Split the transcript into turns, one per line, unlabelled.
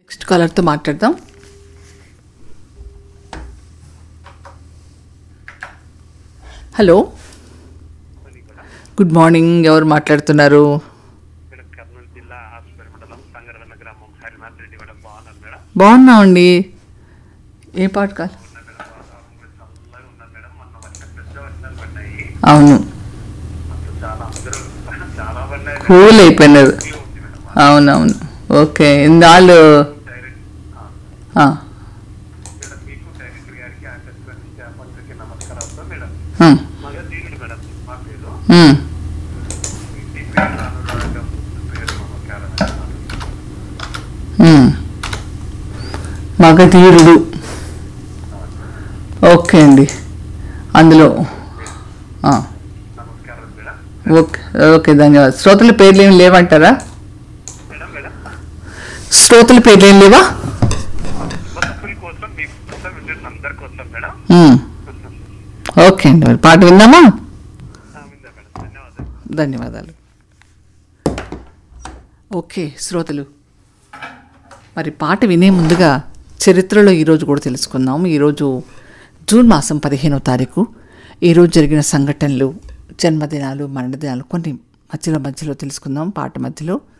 Next కాలర్తో మాట్లాడదాం hello good morning ఎవరు మాట్లాడుతున్నారు
మేడం కర్నూలు జిల్లా హాస్పిటల్ మండలం సంగరవెల్ల గ్రామం హరినాథ్ రెడ్డి మేడం బాగున్నాను మేడం
బాగున్నామండి ఏ పాట కాదు
ఉన్నా మేడం వాతావరణం కూడా చల్లగా ఉన్నది మేడం మొన్న వర్షం పెద్ద వర్షాలు పడ్డాయి
అవును
అసలు చాలా అందరూ చాలా పడ్డాయి
కూల్ అయిపోయినారు
ఉంది మేడం
అవునవును ఓకే ఇందాళ్ళు
డైరెక్ట్
ఆ,
మేడం మీకు డైరెక్టర్ గారికి ఆకాశవాణి స్టాఫ్ అందరికీ నమస్కారాలు మేడం
ఉమ్,
మగ దీవుడు మేడం మా పేరు
ఉమ్,
ఇంటి పేరు అనురాగం పేరు నమస్కారం
ఉమ్. మగధీరుడు ఓకే అండి అందులో ఆ,
నమస్కారం మేడం
ఓకే ఓకే ధన్యవాదాలు శ్రోతల పేర్లు ఏమి లేవంటారా
మేడం మేడం
శ్రోతల పేర్లు ఏం లేవా
బతుకుల కోసం మీకు కోసం వింటున్న అందరి కోసం మేడం
ఉమ్, ఓకే అండి మరి పాట విందామా
ఆ, విందా మేడం ధన్యవాదాలు
ధన్యవాదాలు ఓకే శ్రోతలు మరి పాట వినే ముందుగా చరిత్రలో ఈరోజు కూడా తెలుసుకుందాం ఈరోజు జూన్ మాసం పదిహేనో తారీఖు ఈరోజు జరిగిన సంఘటనలు జన్మదినాలు మరణదినాలు కొన్ని మధ్యలో మధ్యలో తెలుసుకుందాం పాట మధ్యలో